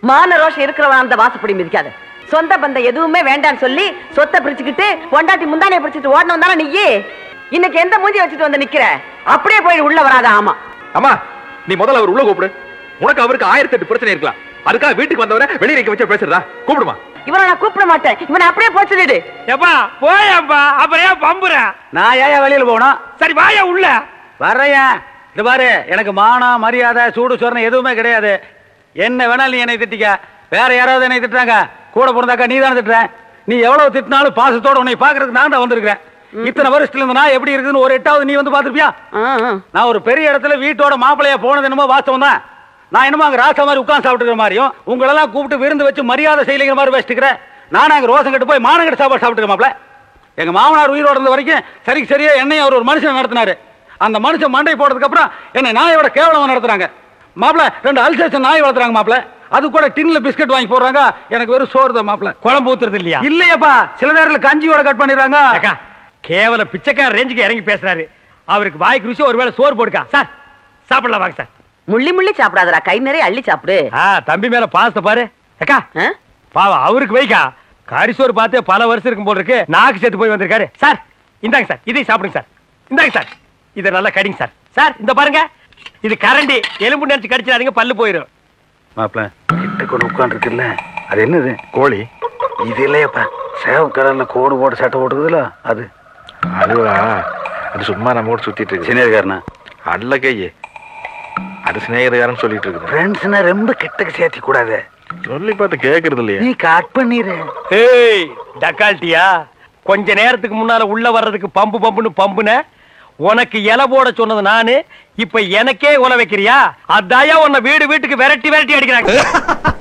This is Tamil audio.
மான ரோஷம் இருக்கிறவன் அந்த வாசப்படி மிதிக்காத சொந்த பந்தம் எதுவுமே வேண்டாம்னு சொல்லி சொத்தை பிரிச்சுக்கிட்டு பொண்டாட்டி முந்தானைய பிரிச்சுட்டு ஓடணும் தானே நீயே இன்னைக்கு எந்த மூஞ்சி வச்சுட்டு வந்து நிக்கிற அப்படியே போய் உள்ள வராத ஆமா அம்மா நீ முதல்ல அவர் உள்ள கூப்பிடு உனக்கு அவருக்கு ஆயிரத்தி எட்டு பிரச்சனை இருக்கலாம் அதுக்காக வீட்டுக்கு வந்தவரை வெளியே நிக்க வச்சு பேசுறதா கூப்பிடுமா இவனை நான் கூப்பிட மாட்டேன் இவனை அப்படியே போய் சொல்லிடு எப்பா போயப்பா அப்புறம் ஏன் பம்புற நான் ஏன் வெளியில போகணும் சரி வாயா உள்ள வர்றேன் இது பாரு எனக்கு மானம் மரியாதை சூடு சொரணை எதுவுமே கிடையாது என்ன வேணாலும் நீ என்னை திட்டிக்க வேற யாராவது என்னை திட்டுறாங்க கூட பிறந்தாக்கா நீ தானே திட்டுற நீ எவ்வளவு திட்டினாலும் பாசத்தோட உன்னை பாக்குறதுக்கு நான் தான் வந்திருக்கிறேன் இத்தனை வருஷத்துல இருந்து நான் எப்படி இருக்குதுன்னு ஒரு எட்டாவது நீ வந்து பாத்திருப்பியா நான் ஒரு பெரிய இடத்துல வீட்டோட மாப்பிள்ளையா போனது என்னமோ வாஸ்தவம் தான் நான் என்னமோ அங்க ராசா மாதிரி உட்கார்ந்து சாப்பிட்டுக்கிற மாதிரியும் உங்களெல்லாம் கூப்பிட்டு விருந்து வச்சு மரியாதை செய்யலைங்கிற மாதிரி வச்சுக்கிறேன் நான் அங்க ரோசம் கட்டு போய் மானங்கட்டு சாப்பாடு சாப்பிட்டுக்க மாப்பிள்ள எங்க மாமனார் உயிரோட இருந்த வரைக்கும் சரிக்கு சரியா என்னையும் அவர் ஒரு மனுஷன் நடத்தினாரு அந்த மனுஷன் மண்டை போட்டதுக்கு அப்புறம் என்னை நாயோட கேவலமா நடத்துறாங்க மாப்பிள்ள ரெண்டு அல்சேஷன் நாய் வளர்த்துறாங்க மாப்பிள்ள அது கூட டின்ல பிஸ்கட் வாங்கி போடுறாங்க எனக்கு வெறும் சோறு தான் மாப்பிள்ள குழம்பு ஊத்துறது இல்லையா இல்லையப்பா சில நேரத்துல கஞ்சியோட கட் பண்ணிடுறாங்க அக்கா கேவல பிச்சைக்கார ரேஞ்சுக்கு இறங்கி பேசுறாரு அவருக்கு வாய்க்கு ருசி ஒருவேளை சோறு போடுக்கா சார் சாப்பிடலாம் வாங்க சார் முள்ளி முள்ளி சாப்பிடாதடா கை நிறைய அள்ளி சாப்பிடு ஆ தம்பி மேல பாசத்தை பாரு அக்கா ஆ? பாவம் அவருக்கு வைக்கா கரிசோறு பார்த்தே பல வருஷம் இருக்கும் போல இருக்கு நாக்கு செத்து போய் வந்திருக்காரு சார் இந்தாங்க சார் இதையும் சாப்பிடுங்க சார் இந்தாங்க சார் இதை நல்லா கடிங்க சார் சார் இந்த பாருங்க இது கரண்டி எலும்பு நினைச்சு கடிச்சிடாதீங்க பல்லு போயிடும் மாப்பிள்ள கிட்ட கொண்டு உட்காந்துருக்குல்ல அது என்னது கோழி இது இல்லையப்பா சேவ கலர்ல கோடு போட்டு சட்டை போட்டுக்குதுல அது அதுவா அது சும்மா நம்ம கூட சுத்திட்டு இருக்கு சீனியர்காரனா அல்ல கையே அது சிநேகிதக்காரன் சொல்லிட்டு இருக்குது ஃப்ரெண்ட்ஸ்னா ரொம்ப கிட்டக்கு சேர்த்தி கூடாது சொல்லி பார்த்து கேக்குறது இல்லையா நீ கட் பண்ணிடு ஏய் டக்கால்ட்டியா கொஞ்ச நேரத்துக்கு முன்னால உள்ள வர்றதுக்கு பம்பு பம்புன்னு பம்புன உனக்கு இலை போட சொன்னது நானு இப்ப எனக்கே உல வைக்கிறியா அதாயா உன்னை வீடு வீட்டுக்கு விரட்டி விரட்டி அடிக்கிறாங்க